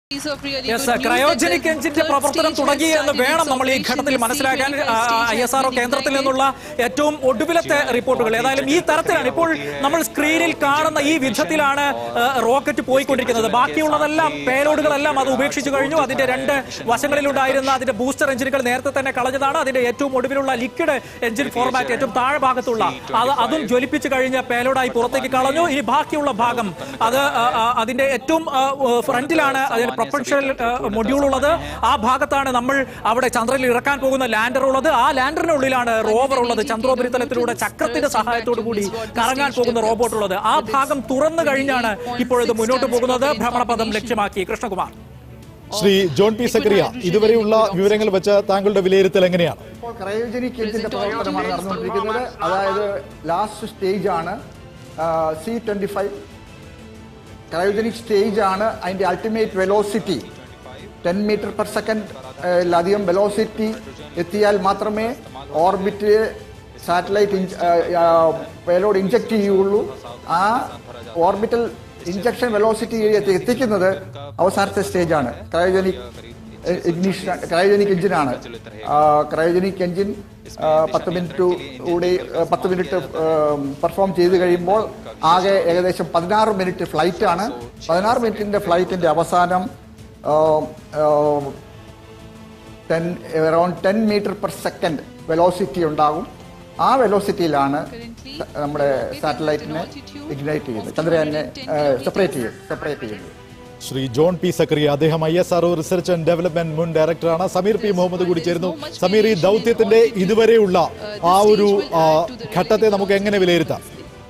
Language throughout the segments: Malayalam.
യെസ് ക്രയോജനിക് എഞ്ചിന്റെ പ്രവർത്തനം തുടങ്ങി എന്ന് വേണം നമ്മൾ ഈ ഘട്ടത്തിൽ മനസ്സിലാക്കാൻ ഐ എസ് ആർ കേന്ദ്രത്തിൽ നിന്നുള്ള ഏറ്റവും ഒടുവിലത്തെ റിപ്പോർട്ടുകൾ ഏതായാലും ഈ തരത്തിലാണ് ഇപ്പോൾ നമ്മൾ സ്ക്രീനിൽ കാണുന്ന ഈ വിധത്തിലാണ് ആ, റോക്കറ്റ് പോയിക്കൊണ്ടിരിക്കുന്നത് ബാക്കിയുള്ളതെല്ലാം പേലോഡുകളെല്ലാം അത് ഉപേക്ഷിച്ചു കഴിഞ്ഞു അതിന്റെ രണ്ട് വശങ്ങളിലുണ്ടായിരുന്ന അതിന്റെ ബൂസ്റ്റർ എഞ്ചിനുകൾ നേരത്തെ തന്നെ കളഞ്ഞതാണ് അതിന്റെ ഏറ്റവും ഒടുവിലുള്ള ലിക്വിഡ് എഞ്ചിൻ ഫോർമാറ്റ് ഏറ്റവും താഴെ ഭാഗത്തുള്ള അത് അതും ജ്വലിപ്പിച്ചു കഴിഞ്ഞ് പേലോഡായി പുറത്തേക്ക് കളഞ്ഞു ഇനി ബാക്കിയുള്ള ഭാഗം അത് ആ, ആ, അതിന്റെ ഏറ്റവും ആ, ഫ്രണ്ടിലാണ് അതിൽ പ്രൊപ്പൻഷ്യൽ മൊഡ്യൂൾ ഉള്ളത് ആ ഭാഗത്താണ് നമ്മൾ അവിടെ ചന്ദ്രനിൽ ഇറക്കാൻ പോകുന്ന ലാൻഡർ ഉള്ളത് ആ ലാൻഡറിനുള്ളിലാണ് റോവർ ഉള്ളത് ചന്ദ്രോപരിതലത്തിലൂടെ ചക്രത്തിന്റെ സഹായത്തോടു കൂടി കറങ്ങാൻ പോകുന്ന റോബോട്ട് ഉള്ളത് ആ ഭാഗം തുറന്നു കഴിഞ്ഞാണ് ഇപ്പോഴത് മുന്നോട്ട് പോകുന്നത് ഭ്രമണപഥം ലക്ഷ്യമാക്കി കൃഷ്ണകുമാർ ശ്രീ ജോൺ പി സക്രിയ ഇതുവരെയുള്ള വിവരങ്ങൾ വെച്ച് താങ്കളുടെ വിലയിരുത്തൽ എങ്ങനെയാണ് ഇപ്പോൾ ക്രയോജനിക് എഞ്ചിന്റെ പ്രവർത്തനമാണ് നടന്നുകൊണ്ടിരിക്കുന്നത് അതായത് ലാസ്റ്റ് സ്റ്റേജ് ആണ് C twenty five cryogenic stage ആണ് അതിന്റെ ultimate velocity ten metre per സെക്കൻഡിലധികം വെലോസിറ്റി എത്തിയാൽ മാത്രമേ ഓർബിറ്റ് സാറ്റലൈറ്റ് പേലോഡ് ഇഞ്ചക്ട് ചെയ്യുള്ളൂ ആ ഓർബിറ്റൽ ഇഞ്ചക്ഷൻ വെലോസിറ്റി എത്തിക്കുന്നത് അവസാനത്തെ സ്റ്റേജാണ് ക്രയോജനിക് ഇഗ്നിഷൻ ക്രയോജനിക് എഞ്ചിനാണ് ക്രയോജനിക് എഞ്ചിൻ പത്ത് മിനിറ്റ് കൂടി ആ, പത്ത് മിനിറ്റ് പെർഫോം ചെയ്ത് കഴിയുമ്പോൾ ആകെ ഏകദേശം പതിനാറ് മിനിറ്റ് ഫ്ലൈറ്റ് ആണ് പതിനാറ് മിനിറ്റിന്റെ ഫ്ലൈറ്റിന്റെ അവസാനം ten around ten metre per second velocity ഉണ്ടാകും ആ വെലോസിറ്റിയിലാണ് നമ്മുടെ സാറ്റലൈറ്റിനെ ഇഗ്നൈറ്റ് ചെയ്യുന്നത് ചന്ദ്രയാനെ സെപ്പറേറ്റ് ചെയ്യും സെപ്പറേറ്റ് ചെയ്യുന്നത് ശ്രീ ജോൺ പി സക്രിയ അദ്ദേഹം I S R research and development മുൻ ഡയറക്ടറാണ് സമീർ പി മുഹമ്മദ് കൂടി ചേരുന്നു സമീർ ഈ ദൗത്യത്തിന്റെ ഇതുവരെയുള്ള ആ ഒരു ആ, ഘട്ടത്തെ നമുക്ക് എങ്ങനെ വിലയിരുത്താം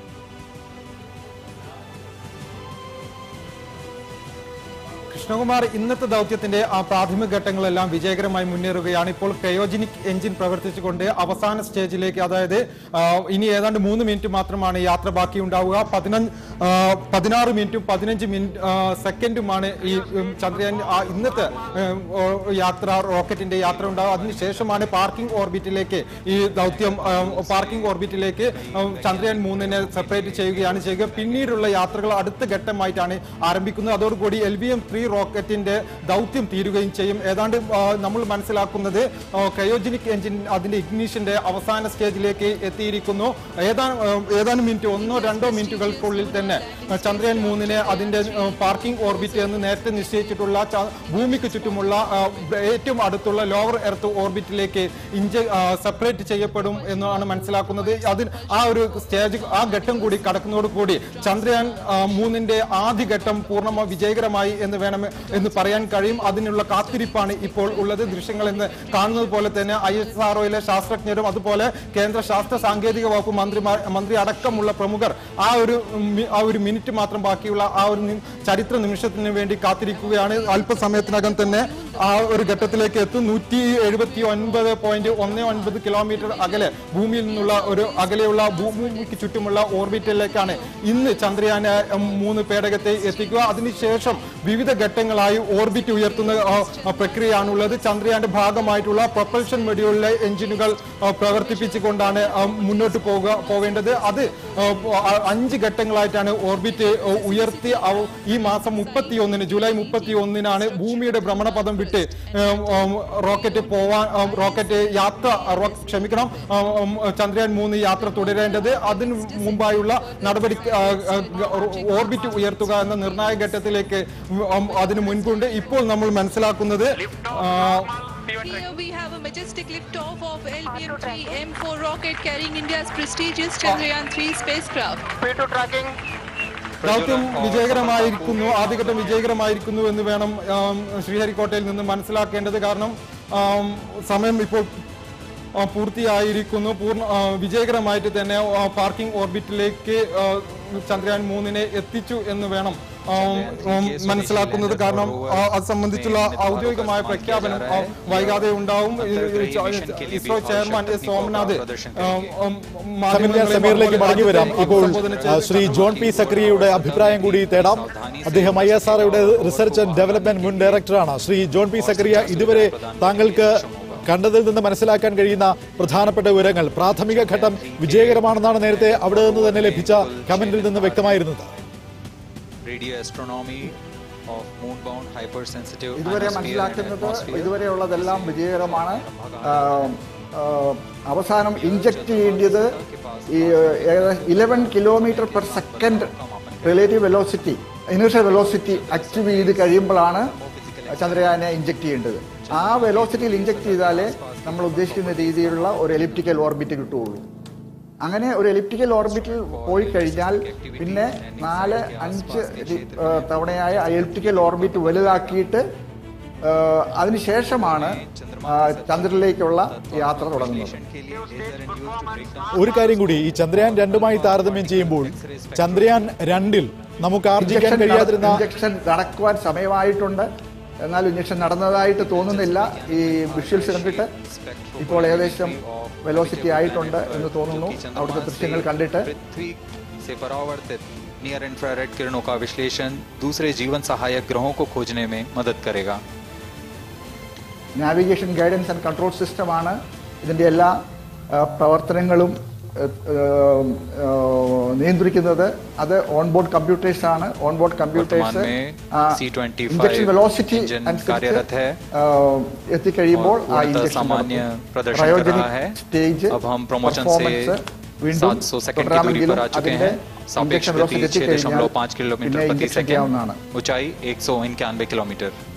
കൃഷ്ണകുമാർ ഇന്നത്തെ ദൗത്യത്തിന്റെ ആ പ്രാഥമിക ഘട്ടങ്ങളെല്ലാം വിജയകരമായി മുന്നേറുകയാണ് ഇപ്പോൾ ക്രയോജനിക് എഞ്ചിൻ പ്രവർത്തിച്ചുകൊണ്ട് അവസാന സ്റ്റേജിലേക്ക് അതായത് ആ, ഇനി ഏതാണ്ട് മൂന്ന് മിനിറ്റ് മാത്രമാണ് യാത്ര ബാക്കി ഉണ്ടാവുക പതിനഞ്ച് ആ, പതിനാറ് മിനിറ്റും പതിനഞ്ച് മിനിറ്റ് ആ, സെക്കൻഡുമാണ് ഈ ഉം, ചന്ദ്രയാൻ ആ, ഇന്നത്തെ ഉം, ഓ, യാത്ര റോക്കറ്റിന്റെ യാത്ര ഉണ്ടാവുക അതിനുശേഷമാണ് പാർക്കിംഗ് ഓർബിറ്റിലേക്ക് ഈ ദൗത്യം പാർക്കിംഗ് ഓർബിറ്റിലേക്ക് ഉം, ചന്ദ്രയാൻ മൂന്നിനെ സെപ്പറേറ്റ് ചെയ്യുകയാണ് ചെയ്യുക പിന്നീടുള്ള യാത്രകൾ അടുത്ത ഘട്ടമായിട്ടാണ് ആരംഭിക്കുന്നത് അതോടുകൂടി എൽ വി എം ത്രീ റോക്കറ്റിന്റെ ദൗത്യം തീരുകയും ചെയ്യും ഏതാണ്ട് ആ, നമ്മൾ മനസ്സിലാക്കുന്നത് ക്രയോജനിക് എഞ്ചിൻ അതിന്റെ ഇഗ്നീഷന്റെ അവസാന സ്റ്റേജിലേക്ക് എത്തിയിരിക്കുന്നു ഏതാനും ആ, ഏതാനും മിനിറ്റ് ഒന്നോ രണ്ടോ മിനിറ്റുകൾക്കുള്ളിൽ തന്നെ ആ, ചന്ദ്രയാൻ മൂന്നിനെ അതിന്റെ ആ, പാർക്കിംഗ് ഓർബിറ്റ് എന്ന് നേരത്തെ നിശ്ചയിച്ചിട്ടുള്ള ച- ഭൂമിക്ക് ചുറ്റുമുള്ള ആ, ഏറ്റവും അടുത്തുള്ള ലോവർ എർത്ത് ഓർബിറ്റിലേക്ക് ഇഞ്ച സെപ്പറേറ്റ് ചെയ്യപ്പെടും എന്നാണ് മനസ്സിലാക്കുന്നത് അതിന് ആ ഒരു സ്റ്റേജ് ആ ഘട്ടം കൂടി കടക്കുന്നതോടുകൂടി ചന്ദ്രയാൻ ആ, മൂന്നിന്റെ ആദ്യ ഘട്ടം പൂർണ്ണമായി വിജയകരമായി എന്ന് വേണം എന്ന് പറയാൻ കഴിയും അതിനുള്ള കാത്തിരിപ്പാണ് ഇപ്പോൾ ഉള്ളത് ദൃശ്യങ്ങൾ എന്ന് കാണുന്നത് പോലെ തന്നെ ഐ എസ് ആർഒയിലെ ശാസ്ത്രജ്ഞരും അതുപോലെ കേന്ദ്ര ശാസ്ത്ര സാങ്കേതിക വകുപ്പ് മന്ത്രിമാർ മന്ത്രി അടക്കമുള്ള പ്രമുഖർ ആ ഒരു മി- ആ ഒരു മിനിറ്റ് മാത്രം ബാക്കിയുള്ള ആ ഒരു നി- ചരിത്ര നിമിഷത്തിന് വേണ്ടി കാത്തിരിക്കുകയാണ് അല്പസമയത്തിനകം തന്നെ ആ ഒരു ഘട്ടത്തിലേക്ക് എത്തും നൂറ്റി എഴുപത്തി ഒൻപത് പോയിന്റ് ഒന്ന് ഒൻപത് കിലോമീറ്റർ അകലെ ഭൂമിയിൽ നിന്നുള്ള ഒരു അകലെയുള്ള ഭൂ- ഭൂമിക്ക് ചുറ്റുമുള്ള ഓർബിറ്റിലേക്കാണ് ഇന്ന് ചന്ദ്രയാൻ ഉം, മൂന്ന് പേടകത്തെ എത്തിക്കുക അതിനുശേഷം വിവിധ ഘട്ടങ്ങളായി ഓർബിറ്റ് ഉയർത്തുന്ന ആ, ആ, പ്രക്രിയയാണുള്ളത് ചന്ദ്രയാന്റെ ഭാഗമായിട്ടുള്ള പ്രൊപ്പൽഷൻ മൊഡ്യൂളിലെ എഞ്ചിനുകൾ ആ, പ്രവർത്തിപ്പിച്ചുകൊണ്ടാണ് ആ, മുന്നോട്ട് പോവുക പോവേണ്ടത് അത് ആ, ആ, അഞ്ച് ഘട്ടങ്ങളായിട്ടാണ് ഓർബിറ്റ് ആ, ഉയർത്തി അവ- ഈ മാസം മുപ്പത്തി ഒന്നിന് ജൂലൈ മുപ്പത്തി ഒന്നിനാണ് ഭൂമിയുടെ ഭ്രമണപഥം വിട്ട് ഉം, ഉം, റോക്കറ്റ് പോവാൻ ഉം, റോക്കറ്റ് യാത്ര റോ- ക്ഷമിക്കണം ഉം, ഉം, ചന്ദ്രയാൻ മൂന്ന് യാത്ര തുടരേണ്ടത് അതിന് മുമ്പായുള്ള നടപടി ആ, ആ, ഓർബിറ്റ് ഉയർത്തുക എന്ന നിർണായക ഘട്ടത്തിലേക്ക് ഉം, അതിന് മുൻപുണ്ട് ഇപ്പോൾ നമ്മൾ മനസ്സിലാക്കുന്നത് ആ, Here we have a majestic liftoff of LBM-3 M4 rocket carrying India's prestigious Chandrayaan 3 spacecraft. ദൗത്യം വിജയകരമായിരിക്കുന്നു ആദ്യഘട്ടം വിജയകരമായിരിക്കുന്നു എന്ന് വേണം ആം, ശ്രീഹരിക്കോട്ടയിൽ നിന്ന് മനസ്സിലാക്കേണ്ടത് കാരണം ആം, സമയം ഇപ്പോൾ ആ, പൂർത്തിയായിരിക്കുന്നു പൂർണ്ണ ആ, വിജയകരമായിട്ട് തന്നെ ആ, പാർക്കിംഗ് ഓർബിറ്റിലേക്ക് ആ, ചന്ദ്രയാൻ മൂന്നിനെ എത്തിച്ചു എന്ന് വേണം ആം, ആം, മനസ്സിലാക്കുന്നത് കാരണം ആ, അത് സംബന്ധിച്ചുള്ള ഔദ്യോഗികമായ പ്രഖ്യാപനം ആ, വൈകാതെ ഉണ്ടാവും ഈ, ഈ, ഇസ്രോ ചെയർമാൻ എസ് സോമനാഥ് ആം, ആം, സമീർ മാധ്യമങ്ങളെ സമീറിലേക്ക് മടങ്ങി വരാം ഇപ്പോൾ അഭിസംബോധന ആ, ചെയ്ത് ശ്രീ ജോൺ പി സക്രിയയുടെ അഭിപ്രായം കൂടി തേടാം അദ്ദേഹം ഐ എസ് ആർഒയുടെ റിസർച്ച് ആൻഡ് ഡെവലപ്മെന്റ് മുൻ ഡയറക്ടറാണ് ശ്രീ ജോൺ പി സക്രിയ ഇതുവരെ താങ്കൾക്ക് കണ്ടതിൽ നിന്ന് മനസ്സിലാക്കാൻ കഴിയുന്ന പ്രധാനപ്പെട്ട വിവരങ്ങൾ പ്രാഥമിക ഘട്ടം വിജയകരമാണെന്നാണ് നേരത്തെ അവിടെ നിന്ന് തന്നെ ലഭിച്ച കമന്റിൽ നിന്ന് വ്യക്തമായിരുന്നത് radio astronomy of moon-bound hypersensitive ഇതുവരെ ionosphere and മനസ്സിലാക്കുന്നത് atmosphere. ഇതുവരെയുള്ളതെല്ലാം വിജയകരമാണ് ആ, ആ, അവസാനം ഇഞ്ചക്ട് ചെയ്യേണ്ടത് ഈ eleven kilometre per second relative velocity initial velocity achieve ചെയ്ത് കഴിയുമ്പോഴാണ് ചന്ദ്രയാനെ ഇഞ്ചക്ട് ചെയ്യേണ്ടത് ആ വെലോസിറ്റിയിൽ ഇഞ്ചക്ട് ചെയ്താലേ നമ്മൾ ഉദ്ദേശിക്കുന്ന രീതിയിലുള്ള ഒരു എലിപ്റ്റിക്കൽ ഓർബിറ്റ് കിട്ടുകയുള്ളൂ അങ്ങനെ ഒരു എലിപ്റ്റിക്കൽ ഓർബിറ്റിൽ പോയി കഴിഞ്ഞാൽ പിന്നെ നാല് അഞ്ച് രി- ആ, തവണയായ ആ എലിപ്റ്റിക്കൽ ഓർബിറ്റ് വലുതാക്കിയിട്ട് ആ, അതിനുശേഷമാണ് ആ, ചന്ദ്രനിലേക്കുള്ള യാത്ര തുടങ്ങുന്നത് के लिए laser induced to break down ഒരു കാര്യം കൂടി ഈ ചന്ദ്രയാൻ രണ്ടുമായി താരതമ്യം ചെയ്യുമ്പോൾ ചന്ദ്രയാൻ രണ്ടിൽ നമുക്ക് ആർജിക്കാൻ ഇഞ്ചക്ഷൻ കഴിയാതിരുന്ന ഇഞ്ചക്ഷൻ നടക്കുവാൻ സമയമായിട്ടുണ്ട് എന്നാൽ ഇഞ്ചക്ഷൻ നടന്നതായിട്ട് തോന്നുന്നില്ല ഈ വിഷ്വൽസ് കണ്ടിട്ട് ഇപ്പോൾ ഏകദേശം വെലോസിറ്റി ആയിട്ടുണ്ട് എന്ന് തോന്നുന്നു അവിടുത്തെ ദൃശ്യങ്ങൾ കണ്ടിട്ട് पृथ्वी से परावर्तित नियर इंफ्रारेड किरणों का विश्लेषण दूसरे जीवन सहायक ग्रहों को खोजने में मदद करेगा നാവിഗേഷൻ ഗൈഡൻസ് ആൻഡ് കൺട്രോൾ സിസ്റ്റമാണ് ഇതിൻ്റെ എല്ലാ ആ, പ്രവർത്തനങ്ങളും ആ, ആ, നിയന്ത്രിക്കുന്നത് അത് ഓൺബോർഡ് കമ്പ്യൂട്ടേഴ്സ് ആണ് ഓൺബോർഡ് കമ്പ്യൂട്ടേഴ്സ് വർത്തമാൻ में C25 ഇഞ്ചക്ഷൻ വെലോസിറ്റി इंजन कार्यरत है എത്തിക്കഴിയുമ്പോൾ और ആ पूर्णतः ഇഞ്ചക്ഷൻ सामान्य प्रदर्शन कर रहा है സ്റ്റേജ് अब हम प्रमोशन से 700 सेकंड की दूरी पर आ चुके हैं सापेक्ष गति 6.5 किलोमीटर प्रति सेकंड ऊंचाई एक किलोमीटर